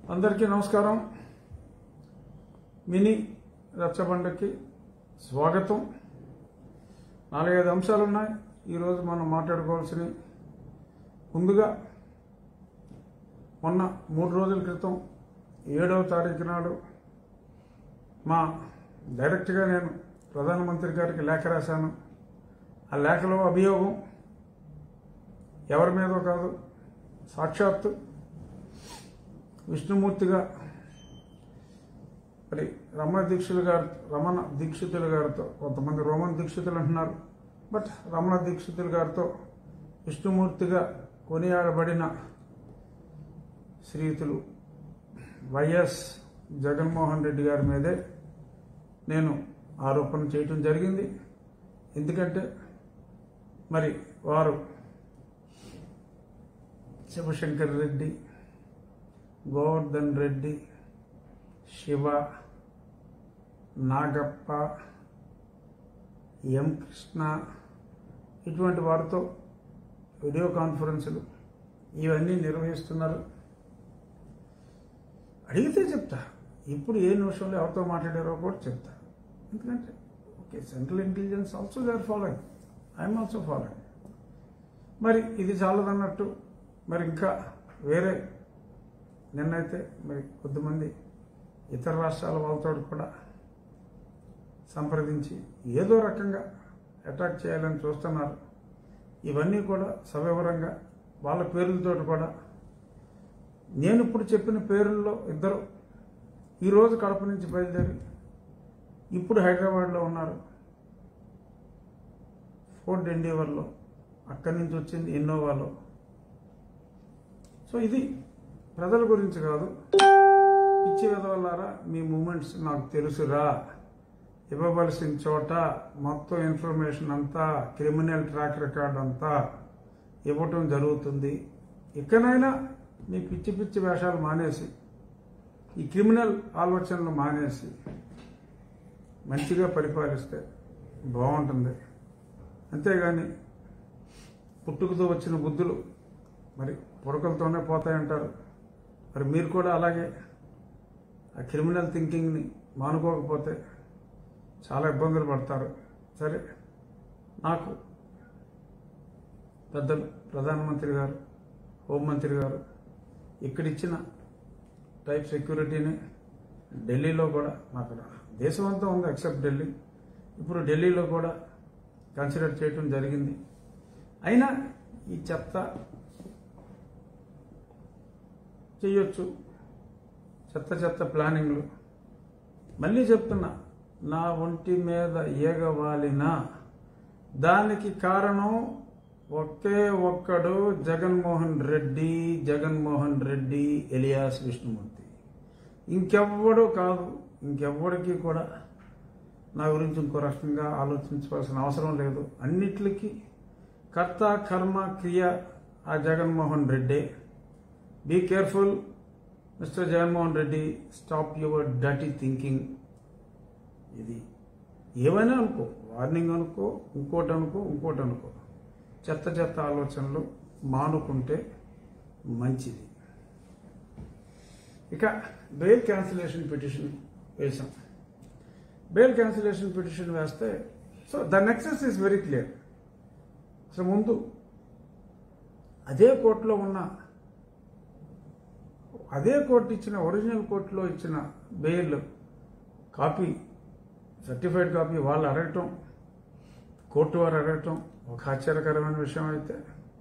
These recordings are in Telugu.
అందరికీ నమస్కారం మినీ రచ్చబండకి స్వాగతం నాలుగైదు అంశాలు ఉన్నాయి ఈరోజు మనం మాట్లాడుకోవాల్సినవి ముందుగా మొన్న మూడు రోజుల క్రితం ఏడవ తారీఖు నాడు మా డైరెక్ట్గా నేను ప్రధానమంత్రి గారికి లేఖ రాశాను ఆ లేఖలో అభియోగం ఎవరి మీదో కాదు సాక్షాత్తు విష్ణుమూర్తిగా మరి రమణ దీక్షితులు గారు రమణ దీక్షితులు గారితో కొంతమంది రోమన్ దీక్షితులు అంటున్నారు బట్ రమణ దీక్షితులు గారితో విష్ణుమూర్తిగా కొనియాడబడిన శ్రీయుతులు వైఎస్ జగన్మోహన్ రెడ్డి గారి మీదే నేను ఆరోపణ చేయటం జరిగింది ఎందుకంటే మరి వారు శివశంకర్ రెడ్డి గోవర్ధన్ రెడ్డి శివ నాగప్ప ఎం కృష్ణ ఇటువంటి వారితో వీడియో కాన్ఫరెన్సులు ఇవన్నీ నిర్వహిస్తున్నారు అడిగితే చెప్తా ఇప్పుడు ఏ నిమిషంలో ఎవరితో మాట్లాడారో కూడా చెప్తా ఎందుకంటే okay central intelligence also they are following I'm also following మరి ఇది చాలదన్నట్టు మరి ఇంకా వేరే నిన్నైతే మరి కొద్దిమంది ఇతర రాష్ట్రాల వాళ్ళతో కూడా సంప్రదించి ఏదో రకంగా అటాక్ చేయాలని చూస్తున్నారు ఇవన్నీ కూడా సవివరంగా వాళ్ళ పేర్లతో కూడా నేను ఇప్పుడు చెప్పిన పేర్లలో ఇద్దరు ఈరోజు కడప నుంచి బయలుదేరి ఇప్పుడు హైదరాబాద్లో ఉన్నారు ఫోర్ట్ ఎండీవర్లో అక్కడి నుంచి వచ్చింది ఇన్నోవాలో సో ఇది ప్రజల గురించి కాదు పిచ్చి విధవల్లారా మీ మూమెంట్స్ నాకు తెలుసురా ఇవ్వవలసిన చోట మొత్తం ఇన్ఫర్మేషన్ అంతా క్రిమినల్ ట్రాక్ రికార్డ్ అంతా ఇవ్వటం జరుగుతుంది ఇకనైనా మీ పిచ్చి పిచ్చి వేషాలు మానేసి ఈ క్రిమినల్ ఆలోచనలు మానేసి మంచిగా పరిపాలిస్తే బాగుంటుంది అంతేగాని పుట్టుకతో వచ్చిన బుద్ధులు మరి పుడకలతోనే పోతాయంటారు మరి మీరు కూడా అలాగే ఆ క్రిమినల్ థింకింగ్ని మానుకోకపోతే చాలా ఇబ్బందులు పడతారు సరే నాకు పెద్దలు ప్రధానమంత్రి గారు హోంమంత్రి గారు ఇక్కడిచ్చిన టైప్ సెక్యూరిటీని ఢిల్లీలో కూడా నాకు దేశం అంతా ఉంది ఎక్సెప్ట్ ఢిల్లీ ఇప్పుడు ఢిల్లీలో కూడా కన్సిడర్ చేయటం జరిగింది అయినా ఈ చెత్త చేయొచ్చు చెత్త చెత్త ప్లానింగ్లు మళ్ళీ చెప్తున్నా నా ఒంటి మీద ఏగవాలిన దానికి కారణం ఒకే ఒక్కడు జగన్మోహన్ రెడ్డి జగన్మోహన్ రెడ్డి ఎలియాస్ విష్ణుమూర్తి ఇంకెవ్వడు కాదు ఇంకెవ్వడికి కూడా నా గురించి ఇంకో రకంగా ఆలోచించవలసిన అవసరం లేదు అన్నిటికీ కర్త కర్మ క్రియ ఆ Jaganmohan Reddy be careful mister Jaganmohan Reddy stop your dirty thinking ఇది ఏమైనా అనుకో వార్నింగ్ అనుకో ఇంకోటి అనుకో ఇంకోటి అనుకో చెత్త చెత్త ఆలోచనలు మానుకుంటే మంచిది ఇక బెయిల్ క్యాన్సిలేషన్ పిటిషన్ వేసాం బెయిల్ క్యాన్సిలేషన్ పిటిషన్ వేస్తే so the nexus is very clear అసలు ముందు అదే కోర్టులో ఉన్న అదే కోర్టు ఇచ్చిన ఒరిజినల్ కోర్టులో ఇచ్చిన బెయిల్ కాపీ సర్టిఫైడ్ కాపీ వాళ్ళు అడగటం కోర్టు వారు అడగటం ఒక ఆశ్చర్యకరమైన విషయం అయితే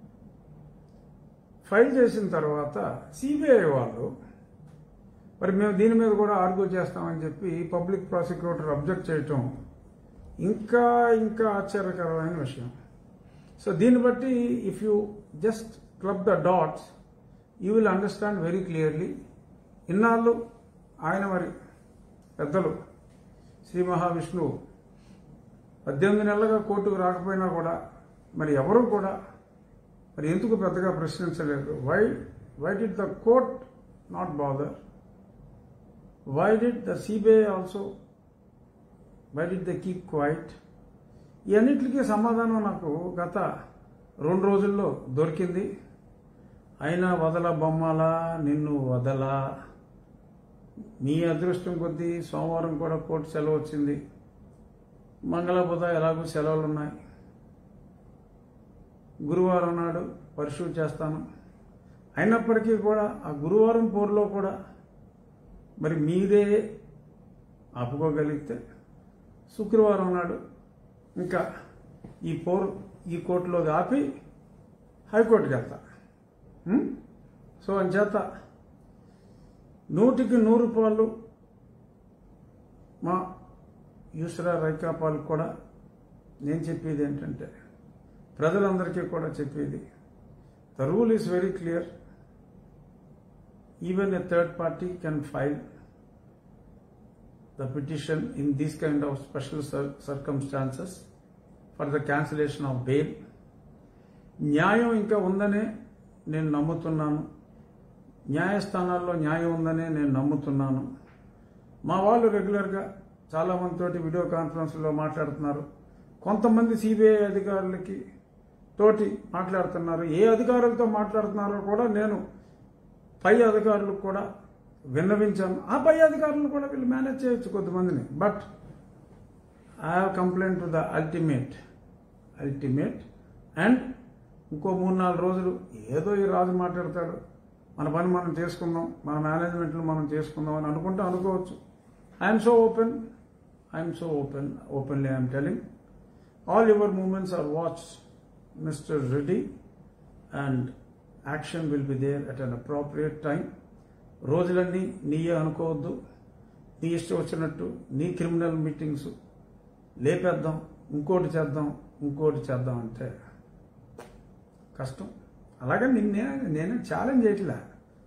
ఫైల్ చేసిన తర్వాత సిబిఐ వాళ్ళు మరి మేము దీని మీద కూడా ఆర్గ్యూ చేస్తామని చెప్పి పబ్లిక్ ప్రాసిక్యూటర్ అబ్జెక్ట్ చేయటం ఇంకా ఇంకా ఆశ్చర్యకరమైన విషయం సో దీన్ని బట్టి if you just club the dots you will understand very clearly ఇన్నాళ్ళు ఆయన మరి పెద్దలు శ్రీ మహావిష్ణువు పద్దెనిమిది నెలలుగా కోర్టుకు రాకపోయినా కూడా మరి ఎవరు కూడా మరి ఎందుకు పెద్దగా ప్రశ్నించలేదు why why did the court not bother why did the CBI also why did the keep quiet ఈ అన్నిటికీ సమాధానం నాకు గత రెండు రోజుల్లో దొరికింది అయినా వదల బొమ్మల నిన్ను వదల మీ అదృష్టం కొద్దీ సోమవారం కూడా కోర్టు సెలవు వచ్చింది మంగళ బుధ ఎలాగో సెలవులు ఉన్నాయి గురువారం నాడు పర్సూ చేస్తాను అయినప్పటికీ కూడా ఆ గురువారం పోరులో కూడా మరి మీరే ఆపుకోగలిగితే శుక్రవారం నాడు ఇంకా ఈ పోరు ఈ కోర్టులో ఆపి హైకోర్టుకి వెళ్తా ఉం? సో అంచేత నూటికి నూరు రూపాయలు మా యూసరా రైకాపాల్ కూడా నేను చెప్పేది ఏంటంటే ప్రజలందరికీ కూడా చెప్పేది the rule is very clear even a third party can file the petition in these kind of special cir- circumstances for the cancellation of bail న్యాయం ఇంకా ఉందనే నేను నమ్ముతున్నాను న్యాయస్థానాల్లో న్యాయం ఉందనే నేను నమ్ముతున్నాను మా వాళ్ళు రెగ్యులర్గా చాలా మందితోటి వీడియో కాన్ఫరెన్స్లో మాట్లాడుతున్నారు కొంతమంది సిబిఐ అధికారులకి తోటి మాట్లాడుతున్నారు ఏ అధికారులతో మాట్లాడుతున్నారో కూడా నేను పై అధికారులకు కూడా విన్నవించాను ఆ పై అధికారులను కూడా వీళ్ళు మేనేజ్ చేయొచ్చు కొంతమందిని but I have complaint to the ultimate ultimate and ఇంకో మూడు నాలుగు రోజులు ఏదో ఈ రాజు మాట్లాడతాడు మన పని మనం చేసుకుందాం మన మేనేజ్మెంట్లు మనం చేసుకుందాం అని అనుకుంటే అనుకోవచ్చు I'm so open I'm so open openly I'm telling all your moments are watch mister Reddy and action will be there at an appropriate time రోజులన్నీ నీయే అనుకోవద్దు నీ ఇష్టం వచ్చినట్టు నీ క్రిమినల్ మీటింగ్స్ లేపేద్దాం ఇంకోటి చేద్దాం ఇంకోటి చేద్దాం అంటే కష్టం అలాగే నిన్నే నేనే ఛాలెంజ్ చేయట్లే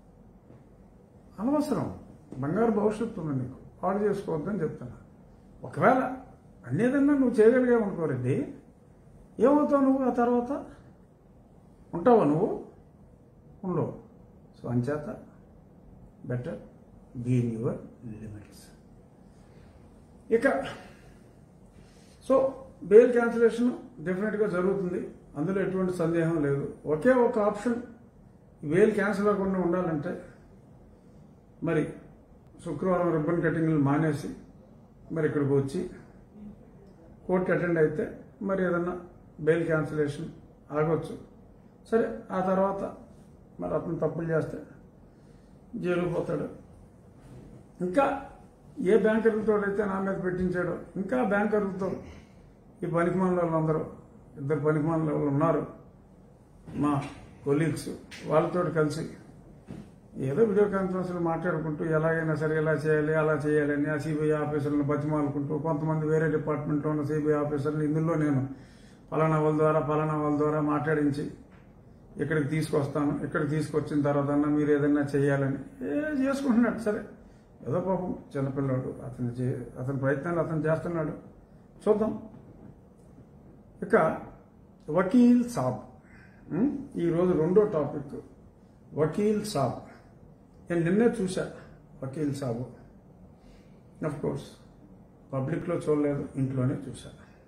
అనవసరం బంగారు భవిష్యత్తు ఉంది నీకు పాడు చేసుకోవద్దని చెప్తున్నా ఒకవేళ అన్నేదన్నా నువ్వు చేయగలిగావు అనుకో రెడ్డి ఏమవుతావు నువ్వు ఆ తర్వాత ఉంటావా నువ్వు ఉండవు సో అంచేత better be in your limits ఇక సో బెయిల్ క్యాన్సిలేషన్ డెఫినెట్గా జరుగుతుంది అందులో ఎటువంటి సందేహం లేదు ఒకే ఒక ఆప్షన్ బెయిల్ క్యాన్సిల్ అవ్వకుండా ఉండాలంటే మరి శుక్రవారం రిబ్బన్ కటింగ్లు మానేసి మరి ఇక్కడికి వచ్చి కోర్టు అటెండ్ అయితే మరి ఏదన్నా బెయిల్ క్యాన్సిలేషన్ ఆగొచ్చు సరే ఆ తర్వాత మరి అతను తప్పులు చేస్తే జైలు పోతాడు ఇంకా ఏ బ్యాంకర్లతో అయితే నా మీద పెట్టించాడో ఇంకా బ్యాంకర్లతో ఈ పనికిమాల వాళ్ళందరూ ఇద్దరు పనికిమాల వాళ్ళు ఉన్నారు మా కొలీగ్స్ వాళ్ళతో కలిసి ఏదో వీడియో కాన్ఫరెన్స్లో మాట్లాడుకుంటూ ఎలాగైనా సరే ఇలా చేయాలి అలా చేయాలని ఆ సిబిఐ ఆఫీసర్లను బతిమాలుకుంటూ కొంతమంది వేరే డిపార్ట్మెంట్లో ఉన్న సిబిఐ ఆఫీసర్లు ఇందులో నేను ఫలానా వాళ్ళ ద్వారా ఫలానా వాళ్ళ ద్వారా మాట్లాడించి ఇక్కడికి తీసుకొస్తాను ఇక్కడికి తీసుకొచ్చిన తర్వాత అన్న మీరు ఏదైనా చేయాలని ఏ చేసుకుంటున్నాడు సరే ఏదో పాపం చిన్నపిల్లాడు అతను చే అతని ప్రయత్నాలు అతను చేస్తున్నాడు చూద్దాం ఇక వకీల్ సాబ్ ఉం? ఈరోజు రెండో టాపిక్ వకీల్ సాబ్ నేను నిన్నే చూశా వకీల్ సాబు అఫ్ కోర్స్ పబ్లిక్లో చూడలేదు ఇంట్లోనే చూశా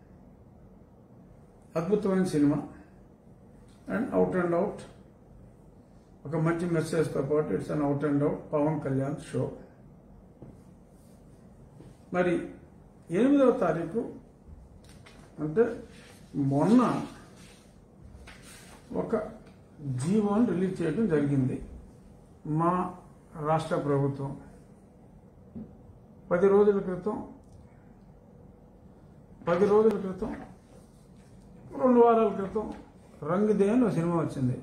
అద్భుతమైన cinema and out and out ఒక మంచి మెసేజ్తో పాటు it's an out and out Pawan Kalyan show మరి ఎనిమిదవ తారీఖు అంటే మొన్న ఒక జీవోని రిలీజ్ చేయడం జరిగింది మా రాష్ట్ర ప్రభుత్వం పది రోజుల క్రితం పది రోజుల క్రితం రెండు వారాల క్రితం రంగుదే అని ఒక సినిమా వచ్చింది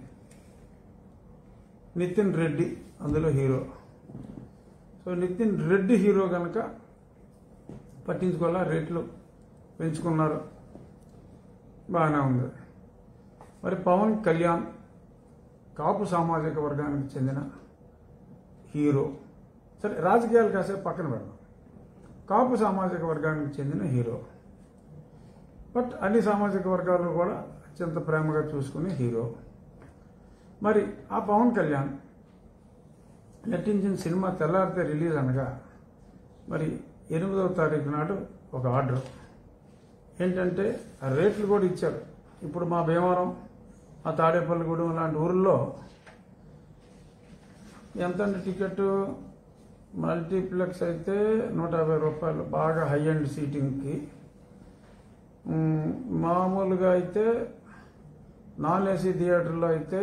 నితిన్ రెడ్డి అందులో hero so Nitin Reddy hero కనుక పట్టించుకోవాలా రేట్లు పెంచుకున్నారు బాగానే ఉంది మరి పవన్ కళ్యాణ్ కాపు సామాజిక వర్గానికి చెందిన హీరో సరే రాజకీయాలు కాసేపు పక్కన పెడదాం కాపు సామాజిక వర్గానికి చెందిన హీరో బట్ అన్ని సామాజిక వర్గాలు కూడా అత్యంత ప్రేమగా చూసుకునే హీరో మరి ఆ పవన్ కళ్యాణ్ నటించిన సినిమా తెల్లారితే రిలీజ్ అనగా మరి ఎనిమిదవ తారీఖు నాడు ఒక ఆర్డర్ ఏంటంటే ఆ రేట్లు కూడా ఇచ్చారు ఇప్పుడు మా భీమవరం మా తాడేపల్లిగూడెం లాంటి ఊర్లో ఎంత టికెట్ మల్టీప్లెక్స్ అయితే నూట యాభై రూపాయలు బాగా హై అండ్ సీటింగ్కి మ్, మామూలుగా అయితే నాన్ ఏసీ థియేటర్లో అయితే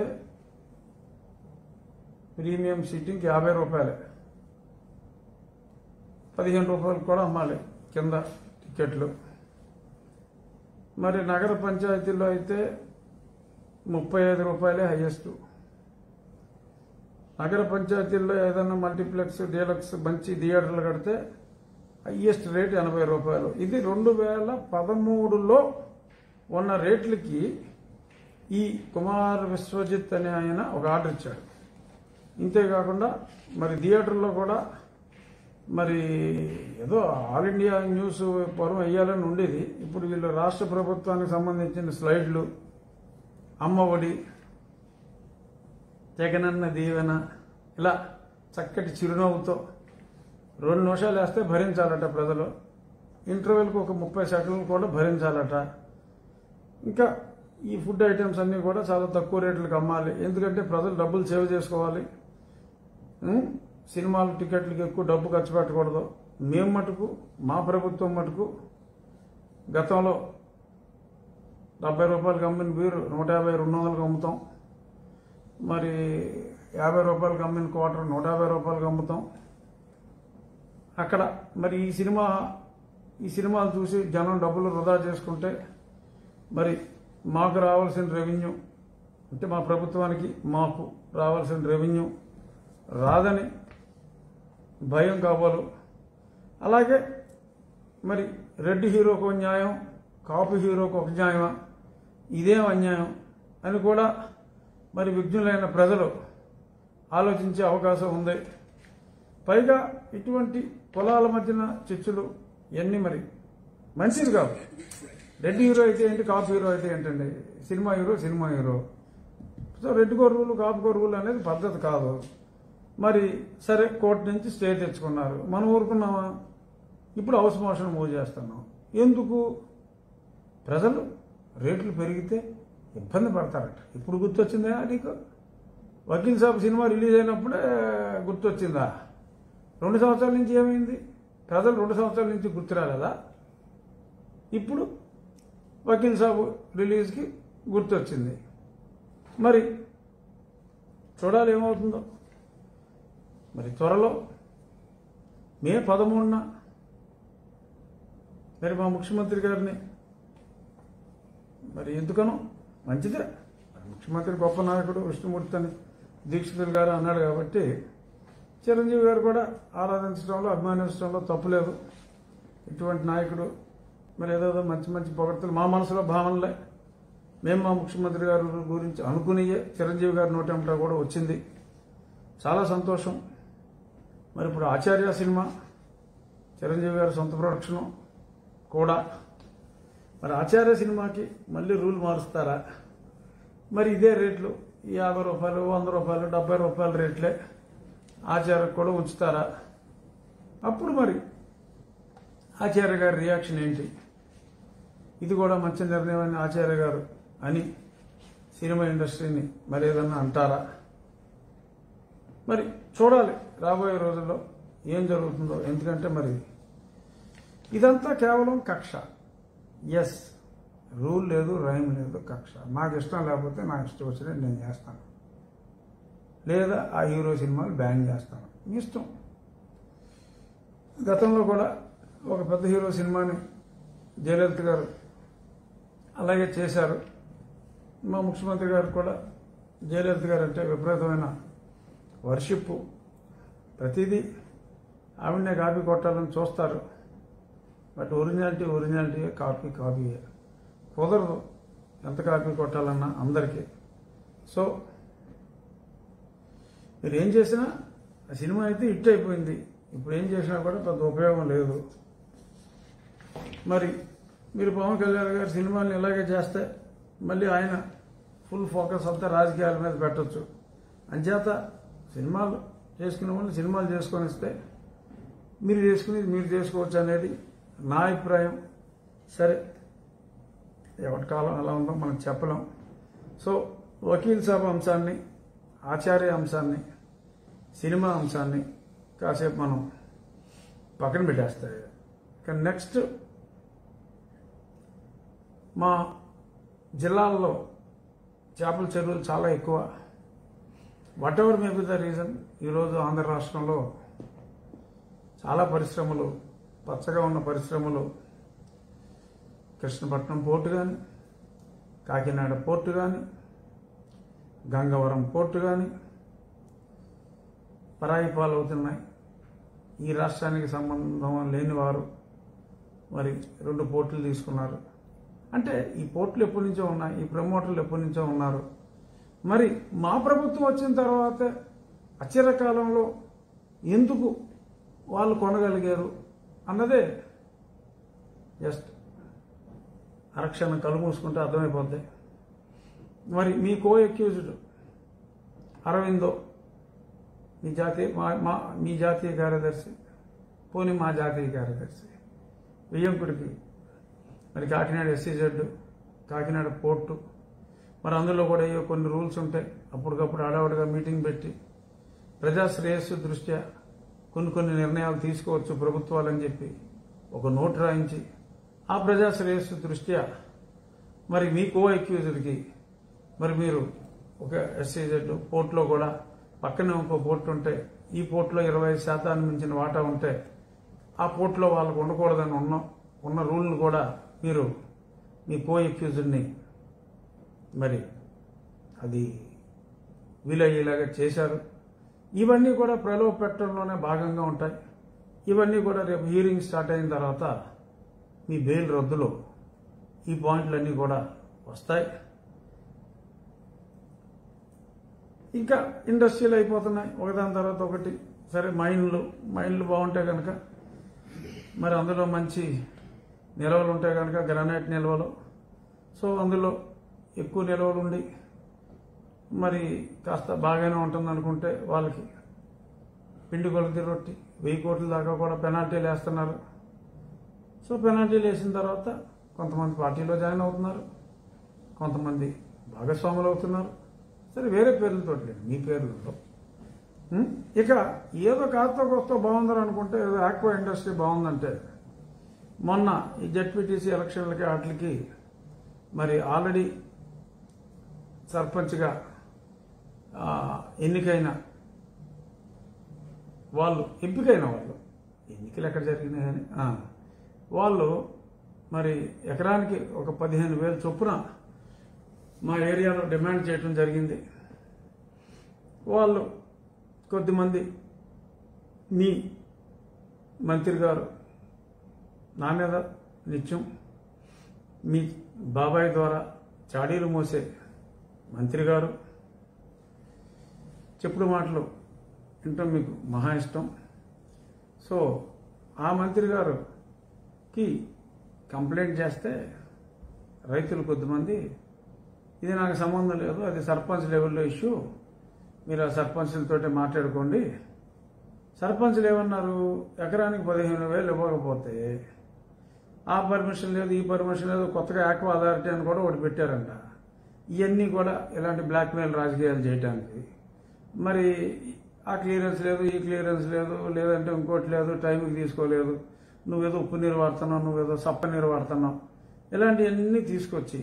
ప్రీమియం సీటింగ్కి యాభై రూపాయలే పదిహేను రూపాయలు కూడా అమ్మాలి కింద టికెట్లు మరి నగర పంచాయతీలో అయితే ముప్పై ఐదు రూపాయలే హైయెస్ట్ నగర పంచాయతీల్లో ఏదైనా మల్టీప్లెక్స్ డీలక్స్ మంచి థియేటర్లు కడితే హైయెస్ట్ రేట్ ఎనభై రూపాయలు ఇది రెండు వేల పదమూడులో ఉన్న రేట్లకి ఈ కుమార్ విశ్వజిత్ అనే ఆయన ఒక ఆర్డర్ ఇచ్చాడు ఇంతేకాకుండా మరి థియేటర్లో కూడా మరి ఏదో ఆల్ ఇండియా న్యూస్ పూర్వం వేయాలని ఉండేది ఇప్పుడు వీళ్ళు రాష్ట్ర ప్రభుత్వానికి సంబంధించిన స్లైడ్లు అమ్మఒడి జగనన్న దీవెన ఇలా చక్కటి చిరునవ్వుతో రెండు నిమిషాలు వేస్తే భరించాలట ప్రజలు ఇంటర్వెల్కి ఒక ముప్పై సెకండ్లు కూడా భరించాలట ఇంకా ఈ ఫుడ్ ఐటమ్స్ అన్నీ కూడా చాలా తక్కువ రేట్లకు అమ్మాలి ఎందుకంటే ప్రజలు డబ్బులు సేవ్ చేసుకోవాలి ఉం? సినిమాల టికెట్లకి ఎక్కువ డబ్బు ఖర్చు పెట్టకూడదు మేము మటుకు మా ప్రభుత్వం మటుకు గతంలో డెబ్బై రూపాయలకి అమ్మిన బీరు నూట యాభై రెండు వందలకు అమ్ముతాం మరి యాభై రూపాయలకి అమ్మిన క్వార్టర్ నూట యాభై రూపాయలకి అమ్ముతాం అక్కడ మరి ఈ సినిమా ఈ సినిమాలు చూసి జనం డబ్బులు వృధా చేసుకుంటే మరి మాకు రావాల్సిన రెవెన్యూ అంటే మా ప్రభుత్వానికి మాకు రావాల్సిన రెవెన్యూ రాదని భయం కాబోలు అలాగే మరి రెడ్ హీరోకు ఒక న్యాయం కాపు హీరోకు ఒక న్యాయమా ఇదేం అన్యాయం అని కూడా మరి విఘ్నులైన ప్రజలు ఆలోచించే అవకాశం ఉంది పైగా ఇటువంటి కులాల మధ్యన చిచ్చులు ఇవన్నీ మరి మంచిది కాదు రెడ్ హీరో అయితే ఏంటి కాపు హీరో అయితే ఏంటండి cinema hero cinema hero so రెడ్ కొర్రూలు కాపు కొర్రూలు అనేది పద్ధతి కాదు మరి సరే కోర్టు నుంచి స్టే తెచ్చుకున్నారు మనం ఊరుకున్నామా ఇప్పుడు హౌస్ మోషన్ మూవ్ చేస్తున్నాం ఎందుకు ప్రజలు రేట్లు పెరిగితే ఇబ్బంది పడతారట ఇప్పుడు గుర్తొచ్చిందా నీకు వకీల్ సాబ్ సినిమా రిలీజ్ అయినప్పుడే గుర్తొచ్చిందా రెండు సంవత్సరాల నుంచి ఏమైంది ప్రజలు రెండు సంవత్సరాల నుంచి గుర్తు రాలేదా ఇప్పుడు వకీల్ సాబు రిలీజ్కి గుర్తొచ్చింది మరి చూడాలి ఏమవుతుందో మరి త్వరలో మే పదమూడున మరి మా ముఖ్యమంత్రి గారిని మరి ఎందుకనో మంచిదే ముఖ్యమంత్రి గొప్ప నాయకుడు విష్ణుమూర్తి అని దీక్షితులు గారు అన్నాడు కాబట్టి చిరంజీవి గారు కూడా ఆరాధించడంలో అభిమానించడంలో తప్పులేదు ఇటువంటి నాయకుడు మరి ఏదేదో మంచి మంచి పొగడ్తలు మా మనసులో భావనలే మేము మా ముఖ్యమంత్రి గారి గురించి అనుకునియే చిరంజీవి గారి నోటంటా కూడా వచ్చింది చాలా సంతోషం మరి ఇప్పుడు ఆచార్య సినిమా చిరంజీవి గారి సొంత ప్రొడక్షను కూడా మరి ఆచార్య సినిమాకి మళ్ళీ రూల్ మారుస్తారా మరి ఇదే రేట్లు ఈ యాభై రూపాయలు వంద రూపాయలు డెబ్బై రూపాయల రేట్లే ఆచార్యకు కూడా ఉంచుతారా అప్పుడు మరి ఆచార్య గారి రియాక్షన్ ఏంటి ఇది కూడా మంచి నిర్ణయం అని ఆచార్య గారు అని సినిమా ఇండస్ట్రీని మరి ఏదన్నా అంటారా మరి చూడాలి రాబోయే రోజుల్లో ఏం జరుగుతుందో ఎందుకంటే మరి ఇదంతా కేవలం కక్ష ఎస్ రూల్ లేదు రైమ్ లేదు కక్ష నాకు ఇష్టం లేకపోతే నాకు ఇష్టం వచ్చినట్టు నేను చేస్తాను లేదా ఆ హీరో సినిమాలు బ్యాన్ చేస్తాను మీ ఇష్టం గతంలో కూడా ఒక పెద్ద హీరో సినిమాని జయలలిత గారు అలాగే చేశారు మా ముఖ్యమంత్రి గారు కూడా జయలలిత గారు అంటే విపరీతమైన వర్షిప్ ప్రతిదీ ఆవిడనే కాపీ కొట్టాలని చూస్తారు బట్ ఒరిజినాలిటీ ఒరిజినాలిటీ కాపీ కాపీయే కుదరదు ఎంత కాపీ కొట్టాలన్నా అందరికీ సో మీరు ఏం చేసినా ఆ సినిమా అయితే హిట్ అయిపోయింది ఇప్పుడు ఏం చేసినా కూడా పెద్ద ఉపయోగం లేదు మరి మీరు పవన్ కళ్యాణ్ గారి సినిమాల్ని ఇలాగే చేస్తే మళ్ళీ ఆయన ఫుల్ ఫోకస్ అంతా రాజకీయాల మీద పెట్టొచ్చు అంచేత సినిమాలు చేసుకునే వాళ్ళు సినిమాలు చేసుకొని ఇస్తే మీరు చేసుకునేది మీరు చేసుకోవచ్చు అనేది నా అభిప్రాయం సరే ఎవరి కాలం ఎలా ఉందో మనం చెప్పలేం సో వకీల్ సాబ్ అంశాన్ని ఆచార్య అంశాన్ని సినిమా అంశాన్ని కాసేపు మనం పక్కన పెట్టేస్తాయి కానీ నెక్స్ట్ మా జిల్లాల్లో చేపల చెరువులు చాలా ఎక్కువ whatever may be the reason ఈరోజు ఆంధ్ర రాష్ట్రంలో చాలా పరిశ్రమలు పచ్చగా ఉన్న పరిశ్రమలు కృష్ణపట్నం పోర్టు కానీ కాకినాడ పోర్టు కానీ గంగవరం పోర్టు కానీ పరాయి పాలవుతున్నాయి ఈ రాష్ట్రానికి సంబంధం లేని వారు మరి రెండు పోర్టులు తీసుకున్నారు అంటే ఈ పోర్టులు ఎప్పటి నుంచో ఉన్నాయి ఈ ప్రమోటర్లు ఎప్పటి నుంచో ఉన్నారు మరి మా ప్రభుత్వం వచ్చిన తర్వాత అచిరకాలంలో ఎందుకు వాళ్ళు కొనగలిగారు అన్నదే జస్ట్ అరక్షణ కళ్ళు మూసుకుంటే అర్థమైపోద్ది మరి మీ కో అక్యూజ్డ్ అరవిందో మీ జాతీయ మా మా మీ జాతీయ కార్యదర్శి పోనీ మా జాతీయ కార్యదర్శి వియ్యంకుడికి మరి కాకినాడ ఎస్సీజెడ్ కాకినాడ పోర్టు మరి అందులో కూడా ఏవో కొన్ని రూల్స్ ఉంటాయి అప్పటికప్పుడు హడావుడిగా మీటింగ్ పెట్టి ప్రజా శ్రేయస్సు దృష్ట్యా కొన్ని కొన్ని నిర్ణయాలు తీసుకోవచ్చు ప్రభుత్వాలని చెప్పి ఒక నోట్ రాయించి ఆ ప్రజా శ్రేయస్సు దృష్ట్యా మరి మీ కో అక్యూజ్డ్కి మరి మీరు ఒక ఎస్సీజెడ్ పోర్టులో కూడా పక్కనే ఇంకో పోర్టు ఉంటే ఈ పోర్టులో ఇరవై ఐదు శాతాన్ని మించిన వాటా ఉంటే ఆ పోర్టులో వాళ్ళకు ఉండకూడదని ఉన్న ఉన్న రూల్ని కూడా మీరు మీ కో అక్యూజ్డ్ని మరి అది వీలయ్యేలాగా చేశారు ఇవన్నీ కూడా ప్రలోభ పెట్టడంలోనే భాగంగా ఉంటాయి ఇవన్నీ కూడా రేపు హీరింగ్ స్టార్ట్ అయిన తర్వాత మీ బెయిల్ రద్దులో ఈ పాయింట్లన్నీ కూడా వస్తాయి ఇంకా ఇండస్ట్రీలు అయిపోతున్నాయి ఒకదాని తర్వాత ఒకటి సరే మైన్లు మైన్లు బాగుంటే కనుక మరి అందులో మంచి నిల్వలు ఉంటాయి కనుక గ్రానైట్ నిల్వలు సో అందులో ఎక్కువ నిల్వలు ఉండి మరి కాస్త బాగానే ఉంటుంది అనుకుంటే వాళ్ళకి పిండి కొలది రొట్టి వెయ్యి కోట్ల దాకా కూడా పెనాల్టీలు వేస్తున్నారు సో పెనాల్టీలు వేసిన తర్వాత కొంతమంది పార్టీలో జాయిన్ అవుతున్నారు కొంతమంది భాగస్వాములు అవుతున్నారు సరే వేరే పేర్లతో లేదు మీ పేర్లతో ఉం? ఇక ఏదో కాస్త కొత్త బాగుందని అనుకుంటే ఏదో ఆక్వా ఇండస్ట్రీ బాగుందంటే మొన్న ఈ జెడ్పీటీసీ ఎలక్షన్లకి వాటికి మరి ఆల్రెడీ సర్పంచ్గా ఆ, ఎన్నికైన వాళ్ళు ఎంపికైన వాళ్ళు ఎన్నికలు ఎక్కడ జరిగినాయి కానీ ఆ, వాళ్ళు మరి ఎకరానికి ఒక పదిహేను వేలు చొప్పున మా ఏరియాలో డిమాండ్ చేయడం జరిగింది వాళ్ళు కొద్దిమంది మీ మంత్రి గారు నా మీద నిత్యం మీ బాబాయ్ ద్వారా చాడీలు మోసే మంత్రి గారు చెప్పుడు మాటలు వింటాం మీకు మహా ఇష్టం సో ఆ మంత్రి గారుకి కంప్లైంట్ చేస్తే రైతులు కొద్దిమంది ఇది నాకు సంబంధం లేదు అది సర్పంచ్ లెవెల్లో ఇష్యూ మీరు ఆ సర్పంచ్లతో మాట్లాడుకోండి సర్పంచ్లు ఏమన్నారు ఎకరానికి పదిహేను వేలు ఇవ్వకపోతే ఆ పర్మిషన్ లేదు ఈ పర్మిషన్ లేదు కొత్తగా ఆక్వా అథారిటీ అని కూడా ఒకటి పెట్టారంట ఇవన్నీ కూడా ఇలాంటి బ్లాక్మెయిల్ రాజకీయాలు చేయడానికి మరి ఆ క్లియరెన్స్ లేదు ఈ క్లియరెన్స్ లేదు లేదంటే ఇంకోటి లేదు టైంకి తీసుకోలేదు నువ్వేదో ఉప్పు నీరు వాడుతున్నావు నువ్వేదో సప్ప నీరు వాడుతున్నావు ఇలాంటివన్నీ తీసుకొచ్చి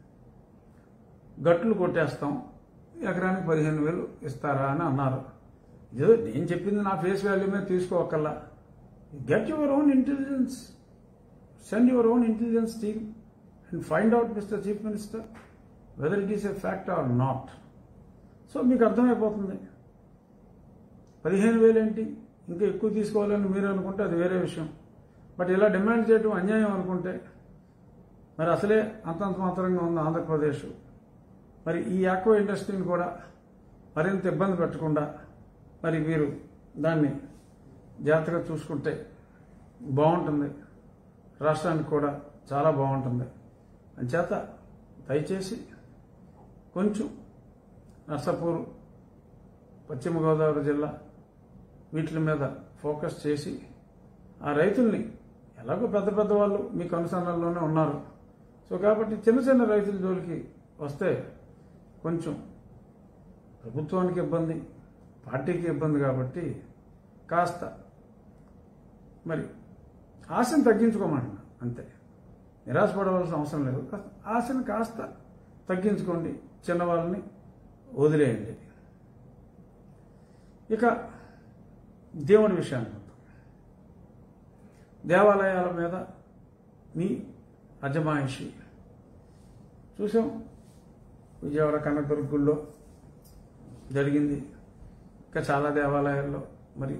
గట్లు కొట్టేస్తాం ఎకరానికి పదిహేను వేలు ఇస్తారా అని అన్నారు ఏదో నేను చెప్పింది నా ఫేస్ వాల్యూ మీద తీసుకోకల్లా get your own intelligence send your own intelligence team and find out mister chief minister whether it is a fact or not so మీకు అర్థమైపోతుంది పదిహేను వేలు ఏంటి ఇంకా ఎక్కువ తీసుకోవాలని మీరు అనుకుంటే అది వేరే విషయం బట్ ఇలా డిమాండ్ చేయడం అన్యాయం అనుకుంటే మరి అసలే అంతంత మాత్రంగా ఉంది ఆంధ్రప్రదేశ్ మరి ఈ ఆక్వా ఇండస్ట్రీని కూడా మరింత ఇబ్బంది పెట్టకుండా మరి మీరు దాన్ని జాగ్రత్తగా చూసుకుంటే బాగుంటుంది రాష్ట్రానికి కూడా చాలా బాగుంటుంది అంచేత దయచేసి కొంచెం నర్సాపూర్ పశ్చిమ గోదావరి జిల్లా వీటి మీద ఫోకస్ చేసి ఆ రైతుల్ని ఎలాగో పెద్ద పెద్ద వాళ్ళు మీ కనుసన్నల్లోనే ఉన్నారు సో కాబట్టి చిన్న చిన్న రైతుల జోలికి వస్తే కొంచెం ప్రభుత్వానికి ఇబ్బంది పార్టీకి ఇబ్బంది కాబట్టి కాస్త మరి ఆశను తగ్గించుకోమంటున్నా అంతే నిరాశపడవలసిన అవసరం లేదు కాస్త ఆశను కాస్త తగ్గించుకోండి చిన్నవాళ్ళని వదిలేయండి ఇక దేవుని విషయానికి వద్దాం. దేవాలయాల మీద మీ అజమాయిషి చూసాం విజయవాడ కనకదుర్గుల్లో జరిగింది ఇంకా చాలా దేవాలయాల్లో మరి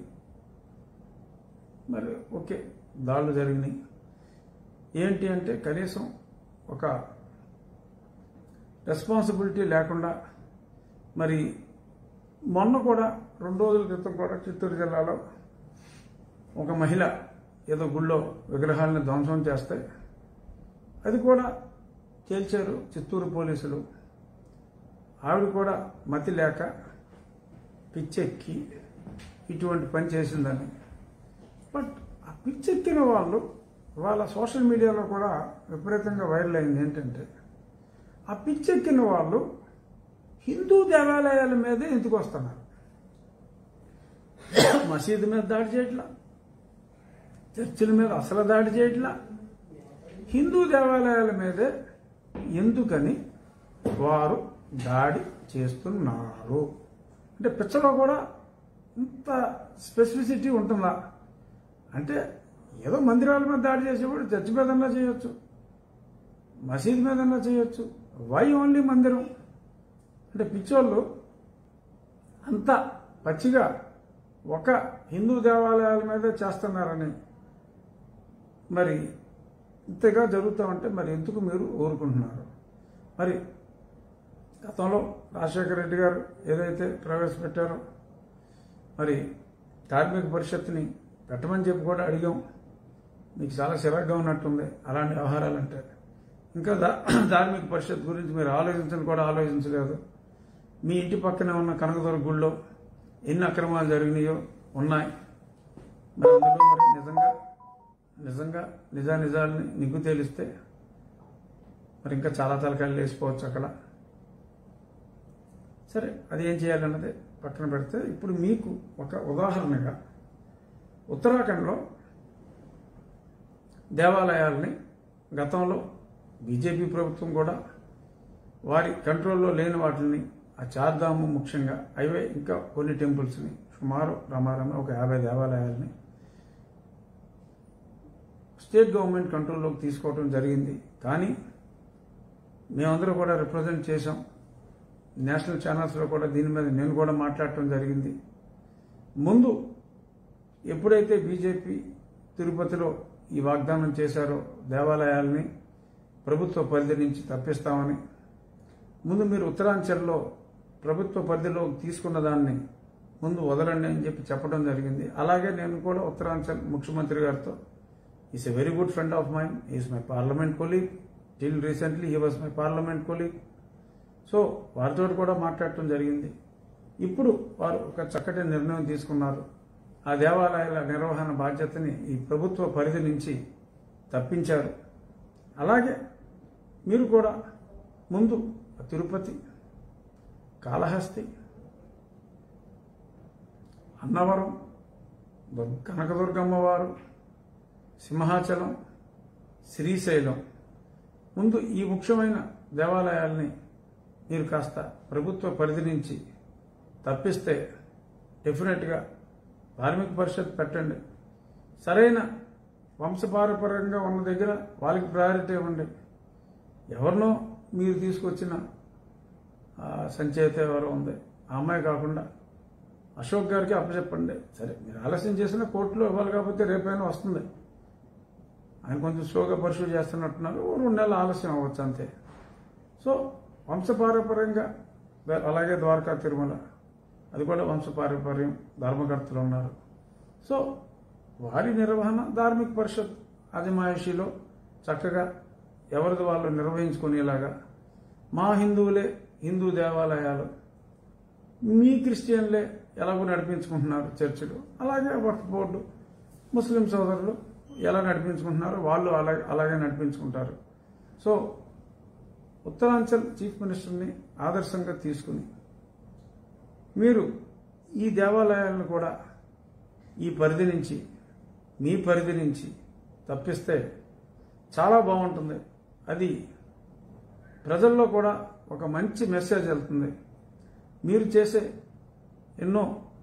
మరి ఓకే దాడులు జరిగినాయి ఏంటి అంటే కనీసం ఒక రెస్పాన్సిబిలిటీ లేకుండా మరి మొన్న కూడా రెండు రోజుల క్రితం కూడా చిత్తూరు జిల్లాలో ఒక మహిళ ఏదో గుళ్ళో విగ్రహాలను ధ్వంసం చేస్తే అది కూడా తేల్చారు చిత్తూరు పోలీసులు ఆవిడ కూడా మతి లేక పిచ్చెక్కి ఇటువంటి పని చేసిందని బట్ ఆ పిచ్చెక్కిన వాళ్ళు వాళ్ళ సోషల్ మీడియాలో కూడా విపరీతంగా వైరల్ అయింది ఏంటంటే ఆ పిచ్చెక్కిన వాళ్ళు హిందూ దేవాలయాల మీదే ఎందుకు వస్తున్నారు మసీదు మీద దాడి చేయట్లా చర్చిల మీద అసలు దాడి చేయట్లా హిందూ దేవాలయాల మీదే ఎందుకని వారు దాడి చేస్తున్నారు అంటే పిచ్చలో కూడా ఇంత స్పెసిఫిసిటీ ఉంటుందా అంటే ఏదో మందిరాల మీద దాడి చేసేవాడు చర్చి మీదన్నా చేయొచ్చు మసీద్ మీదన్నా చేయొచ్చు వై ఓన్లీ మందిరం అంటే పిచ్చోళ్ళు అంత పచ్చిగా ఒక హిందూ దేవాలయాల మీదే చేస్తున్నారని మరి ఇంతగా జరుగుతూ ఉంటే మరి ఎందుకు మీరు ఊరుకుంటున్నారు మరి గతంలో రాజశేఖర రెడ్డి గారు ఏదైతే ప్రవేశపెట్టారో మరి కార్మిక పరిషత్ని పెట్టమని చెప్పి కూడా అడిగాం మీకు చాలా చిరాగ్గా ఉన్నట్టుంది అలాంటి వ్యవహారాలంటే ఇంకా దా ధార్మిక పరిషత్ గురించి మీరు ఆలోచించని కూడా ఆలోచించలేదు మీ ఇంటి పక్కనే ఉన్న కనకదుర్గ గుళ్ళో ఎన్ని అక్రమాలు జరిగినాయో ఉన్నాయి మరి అందులో మరి నిజంగా నిజంగా నిజా నిజాలని నిగ్గు తేలిస్తే మరి ఇంకా చాలా తలకాయలు లేచిపోవచ్చు అక్కడ సరే అది ఏం చేయాలన్నది పక్కన పెడితే ఇప్పుడు మీకు ఒక ఉదాహరణగా ఉత్తరాఖండ్లో దేవాలయాల్ని గతంలో బీజేపీ ప్రభుత్వం కూడా వారి కంట్రోల్లో లేని వాటిని ఆ చార్ధాము ముఖ్యంగా అవే ఇంకా కొన్ని టెంపుల్స్ని సుమారు రమారమ ఒక యాభై దేవాలయాల్ని స్టేట్ గవర్నమెంట్ కంట్రోల్లోకి తీసుకోవడం జరిగింది కానీ మేమందరూ కూడా రిప్రజెంట్ చేశాం నేషనల్ ఛానల్స్లో కూడా దీని మీద నేను కూడా మాట్లాడటం జరిగింది ముందు ఎప్పుడైతే బీజేపీ తిరుపతిలో ఈ వాగ్దానం చేశారో దేవాలయాల్ని ప్రభుత్వ పరిధి నుంచి తప్పిస్తామని ముందు మీరు ఉత్తరాంచల్లో ప్రభుత్వ పరిధిలో తీసుకున్న దాన్ని ముందు వదలండి అని చెప్పి చెప్పడం జరిగింది అలాగే నేను కూడా ఉత్తరాంచల్ ముఖ్యమంత్రి గారితో is a very good friend of mind is my parliament colleague till recently he was my parliament colleague so వారితో కూడా మాట్లాడటం జరిగింది ఇప్పుడు వారు ఒక చక్కటి నిర్ణయం తీసుకున్నారు ఆ దేవాలయాల నిర్వహణ బాధ్యతని ఈ ప్రభుత్వ పరిధి నుంచి తప్పించారు అలాగే మీరు కూడా ముందు తిరుపతి కాళహస్తి అన్నవరం దుర్గ- కనకదుర్గమ్మ వారు సింహాచలం శ్రీశైలం ముందు ఈ ముఖ్యమైన దేవాలయాల్ని మీరు కాస్త ప్రభుత్వ పరిధి నుంచి తప్పిస్తే డెఫినెట్గా ధార్మిక పరిషత్ పెట్టండి సరైన వంశపారపర్యంగా ఉన్న దగ్గర వాళ్ళకి ప్రయారిటీ ఇవ్వండి ఎవరినో మీరు తీసుకొచ్చిన ఆ, సంచేత ఎవరో ఉంది ఆ అమ్మాయి కాకుండా అశోక్ గారికి అప్పచెప్పండి సరే మీరు ఆలస్యం చేసిన కోర్టులో ఇవ్వాలి కాబట్టి రేపైనా వస్తుంది ఆయన కొంచెం స్లోగా పర్సూ చేస్తున్నట్టున్నారు ఓ రెండు నెలలు ఆలస్యం అవ్వచ్చు అంతే సో వంశపారపర్యంగా ద- అలాగే ద్వారకా తిరుమల అది కూడా వంశపారపర్యం ధర్మకర్తలు ఉన్నారు సో వారి నిర్వహణ ధార్మిక పరిషత్ అజమాయిషిలో చక్కగా ఎవరిది వాళ్ళు నిర్వహించుకునేలాగా మా హిందువులే హిందూ దేవాలయాలు మీ క్రిస్టియన్లే ఎలాగో నడిపించుకుంటున్నారు చర్చిలు అలాగే వక్ఫ్ బోర్డు ముస్లిం సోదరులు ఎలా నడిపించుకుంటున్నారో వాళ్ళు అలాగే అలాగే నడిపించుకుంటారు సో ఉత్తరాంచల్ చీఫ్ మినిస్టర్ని ఆదర్శంగా తీసుకుని మీరు ఈ దేవాలయాలను కూడా ఈ పరిధి నుంచి మీ పరిధి నుంచి తప్పిస్తే చాలా బాగుంటుంది అది ప్రజల్లో కూడా ఒక మంచి మెసేజ్ వెళ్తుంది మీరు చేసే ఎన్నో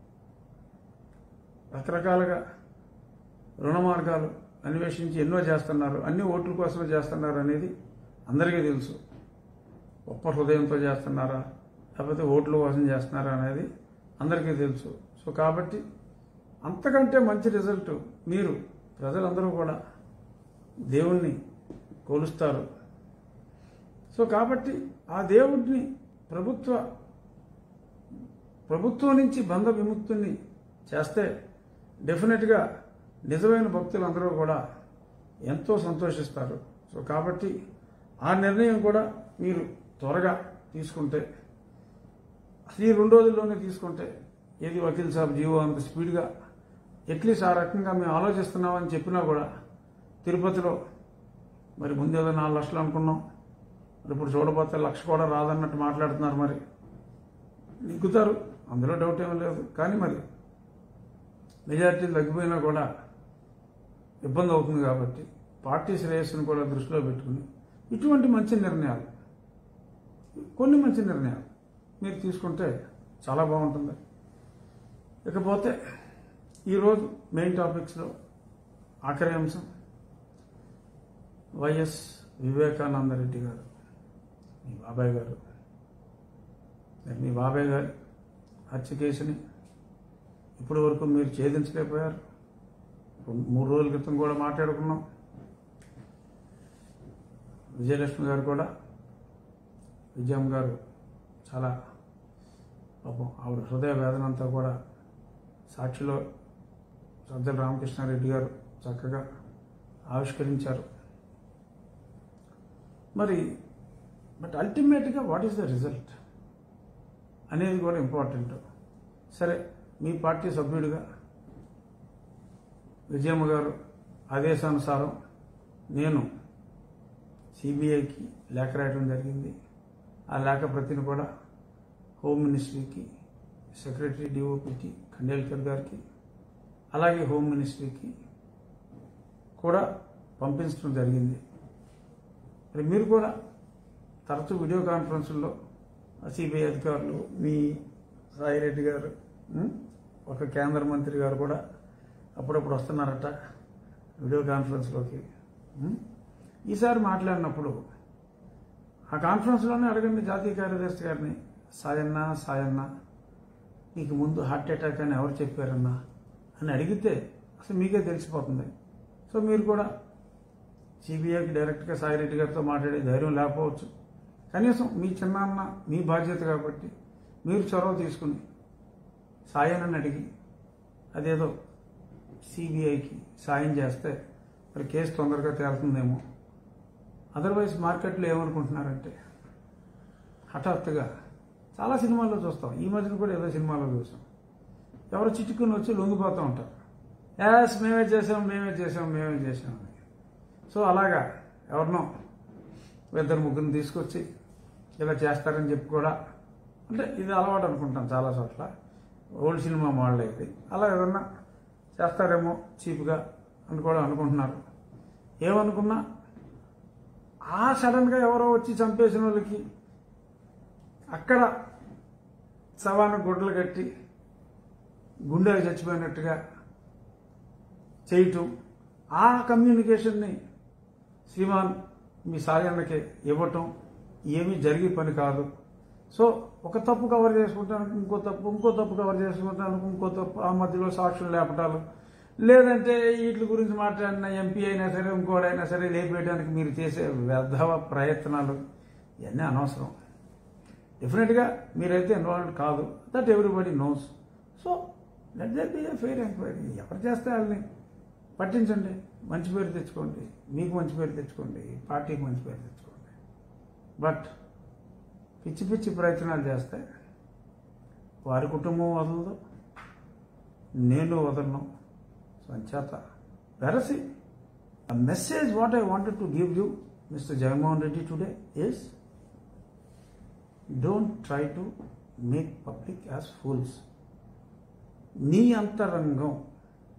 రకరకాలుగా రుణ మార్గాలు అన్వేషించి ఎన్నో చేస్తున్నారు అన్ని ఓట్ల కోసమే చేస్తున్నారు అనేది అందరికీ తెలుసు గొప్ప హృదయంతో చేస్తున్నారా లేకపోతే ఓట్ల కోసం చేస్తున్నారా అనేది అందరికీ తెలుసు సో కాబట్టి అంతకంటే మంచి రిజల్ట్ మీరు ప్రజలందరూ కూడా దేవుణ్ణి కొలుస్తారు సో కాబట్టి ఆ దేవుడిని ప్రభుత్వ ప్రభుత్వం నుంచి బంధ విముక్తుని చేస్తే డెఫినెట్గా నిజమైన భక్తులందరూ కూడా ఎంతో సంతోషిస్తారు సో కాబట్టి ఆ నిర్ణయం కూడా మీరు త్వరగా తీసుకుంటే అసలు ఈ రెండు రోజుల్లోనే తీసుకుంటే ఏది వకీల్ సాబ్ జీవో అంత స్పీడ్గా అట్లీస్ట్ ఆ రకంగా మేము ఆలోచిస్తున్నామని చెప్పినా కూడా తిరుపతిలో మరి ముందేదో నాలుగు లక్షలు అనుకున్నాం మరి ఇప్పుడు చూడబోతే లక్ష కూడా రాదన్నట్టు మాట్లాడుతున్నారు మరి నిగ్గుతారు అందులో డౌట్ ఏమీ లేదు కానీ మరి మెజారిటీ తగ్గిపోయినా కూడా ఇబ్బంది అవుతుంది కాబట్టి పార్టీ శ్రేయస్సును కూడా దృష్టిలో పెట్టుకుని ఇటువంటి మంచి నిర్ణయాలు కొన్ని మంచి నిర్ణయాలు మీరు తీసుకుంటే చాలా బాగుంటుంది ఇకపోతే ఈరోజు మెయిన్ టాపిక్స్లో ఆఖరి అంశం వైఎస్ వివేకానంద రెడ్డి గారు మీ బాబాయ్ గారు మరి మీ బాబాయ్ గారి హత్య కేసుని ఇప్పటి వరకు మీరు ఛేదించలేకపోయారు రెండు- మూడు రోజుల క్రితం కూడా మాట్లాడుకున్నాం విజయలక్ష్మి గారు కూడా విజయం గారు చాలా పాపం ఆవిడ హృదయ వేదన అంతా కూడా సాక్షిలో సజ్జల రామకృష్ణారెడ్డి గారు చక్కగా ఆవిష్కరించారు మరి బట్ అల్టిమేట్గా వాట్ ఈస్ ద రిజల్ట్ అనేది కూడా ఇంపార్టెంట్ సరే మీ పార్టీ సభ్యుడిగా విజయమ్మ గారు ఆదేశానుసారం నేను సిబిఐకి లేఖ రాయడం జరిగింది ఆ లేఖ ప్రతిని కూడా హోమ్ మినిస్ట్రీకి సెక్రటరీ డిఓపిటి ఖండేల్కర్ గారికి అలాగే హోమ్ మినిస్ట్రీకి కూడా పంపించడం జరిగింది మరి మీరు కూడా తరచూ వీడియో కాన్ఫరెన్సుల్లో సిబిఐ అధికారులు మీ సాయిరెడ్డి గారు ఉం? ఒక కేంద్ర మంత్రి గారు కూడా అప్పుడప్పుడు వస్తున్నారట వీడియో కాన్ఫరెన్స్లోకి ఉం? ఈసారి మాట్లాడినప్పుడు ఆ కాన్ఫరెన్స్లోనే అడగండి జాతీయ కార్యదర్శి గారిని సాయన్న సాయన్న నీకు ముందు హార్ట్ అటాక్ అని ఎవరు చెప్పారన్నా అని అడిగితే అసలు మీకే తెలిసిపోతుంది సో మీరు కూడా సిబిఐకి డైరెక్ట్గా సాయిరెడ్డి గారితో మాట్లాడే ధైర్యం లేకపోవచ్చు కనీసం మీ చిన్నాన్న మీ బాధ్యత కాబట్టి మీరు చొరవ తీసుకుని సాయనని అడిగి అదేదో సిబిఐకి సాయం చేస్తే మరి కేసు తొందరగా తేలుతుందేమో అదర్వైజ్ మార్కెట్లో ఏమనుకుంటున్నారంటే హఠాత్తుగా చాలా సినిమాల్లో చూస్తాం ఈ మధ్యన కూడా ఏదో సినిమాలో చూసాం ఎవరు చిట్టుకుని వచ్చి లొంగిపోతూ ఉంటారు యాస్ మేమే చేసాం మేమే చేసాం మేమే చేసాం అని సో అలాగా ఎవరినో ఇద్దరు ముగ్గురిని తీసుకొచ్చి ఇలా చేస్తారని చెప్పి కూడా అంటే ఇది అలవాటు అనుకుంటాం చాలా చోట్ల ఓల్డ్ సినిమా మోడల్ అయితే అలా ఏదన్నా చేస్తారేమో చీప్గా అని కూడా అనుకుంటున్నారు ఏమనుకున్నా ఆ సడన్గా ఎవరో వచ్చి చంపేసిన వాళ్ళకి అక్కడ శవాన్ని గుడ్డలు కట్టి గుండెలు చచ్చిపోయినట్టుగా చేయటం ఆ కమ్యూనికేషన్ని శ్రీమాన్ మీ సాయన్నకి ఇవ్వటం ఏమీ జరిగే పని కాదు సో ఒక తప్పు కవర్ చేసుకుంటానికి ఇంకో తప్పు ఇంకో తప్పు కవర్ చేసుకుంటానికి ఇంకో తప్పు ఆ మధ్యలో సాక్షులు లేపటాలు లేదంటే వీటి గురించి మాట్లాడిన ఎంపీ అయినా సరే ఇంకోడైనా సరే లేపేయడానికి మీరు చేసే వ్యర్థవ ప్రయత్నాలు ఇవన్నీ అనవసరం డెఫినెట్గా మీరైతే ఇన్వాల్వ్ కాదు that everybody knows so let that be fair enquiry ఎవరు చేస్తే వాళ్ళని పట్టించండి మంచి పేరు తెచ్చుకోండి మీకు మంచి పేరు తెచ్చుకోండి పార్టీకి మంచి పేరు తెచ్చుకోండి బట్ పిచ్చి పిచ్చి ప్రయత్నాలు చేస్తే వారి కుటుంబం వదలదు నేను వదలను సో అంచేత వెరసి a message what I wanted to give you, Mr. Jagmohan Reddy today is don't try to make public as fools. నీ అంతరంగం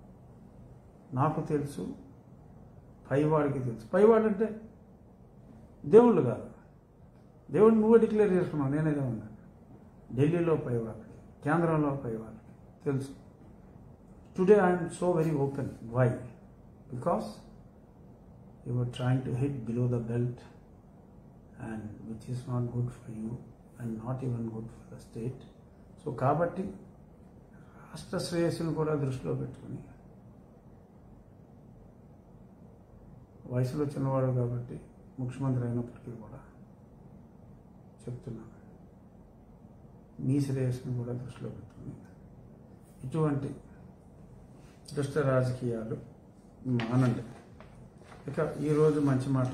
నాకు తెలుసు పైవాడికి తెలుసు పైవాడు అంటే దేవుళ్ళు కాదు దేవుడు నువ్వే డిక్లేర్ చేసుకున్నావు నేనేదే ఉన్నా ఢిల్లీలో పైవాళ్ళకి కేంద్రంలో పైవాళ్ళకి తెలుసు today I'm so very open why because you were trying to hit below the belt and which is not good for you and not even good for the state so కాబట్టి రాష్ట్ర శ్రేయస్సును కూడా దృష్టిలో పెట్టుకుని వయసులో చిన్నవాడు కాబట్టి ముఖ్యమంత్రి అయినప్పటికీ కూడా చెప్తున్నాను మీ శ్రేయస్సును కూడా దృష్టిలో పెట్టుకుని ఇటువంటి దుష్ట రాజకీయాలు మానండి ఇక ఈరోజు మంచి మాట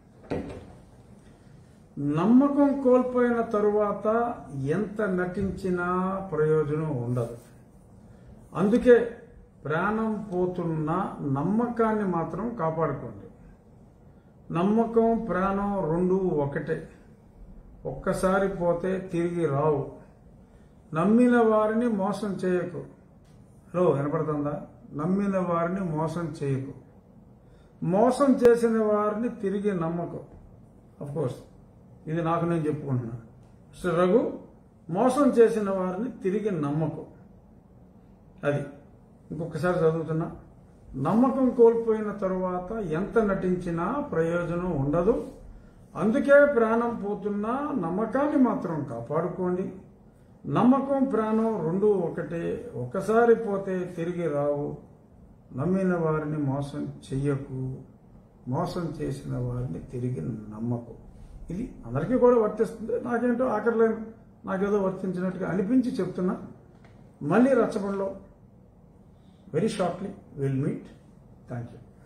నమ్మకం కోల్పోయిన తరువాత ఎంత నటించినా ప్రయోజనం ఉండదు అందుకే ప్రాణం పోతున్న నమ్మకాన్ని మాత్రం కాపాడుకోండి నమ్మకం ప్రాణం రెండు ఒకటే ఒక్కసారి పోతే తిరిగి రావు నమ్మిన వారిని మోసం చేయకు హలో వినపడుతుందా నమ్మిన వారిని మోసం చేయకు మోసం చేసిన వారిని తిరిగి నమ్మకు అఫ్ కోర్స్ ఇది నాకు నేను చెప్పుకుంటున్నాను మిస్టర్ రఘు మోసం చేసిన వారిని తిరిగి నమ్మకు అది ఇంకొకసారి చదువుతున్నా నమ్మకం కోల్పోయిన తరువాత ఎంత నటించినా ప్రయోజనం ఉండదు అందుకే ప్రాణం పోతున్నా నమ్మకాన్ని మాత్రం కాపాడుకోండి నమ్మకం ప్రాణం రెండు ఒకటే ఒక్కసారి పోతే తిరిగి రావు నమ్మిన వారిని మోసం చెయ్యకు మోసం చేసిన వారిని తిరిగి నమ్మకు ఇది అందరికీ కూడా వర్తిస్తుంది నాకేంటో ఆఖరిలేను నాకేదో వర్తించినట్టుగా అనిపించి చెప్తున్నా మళ్ళీ రచ్చబండలో very shortly will meet thank you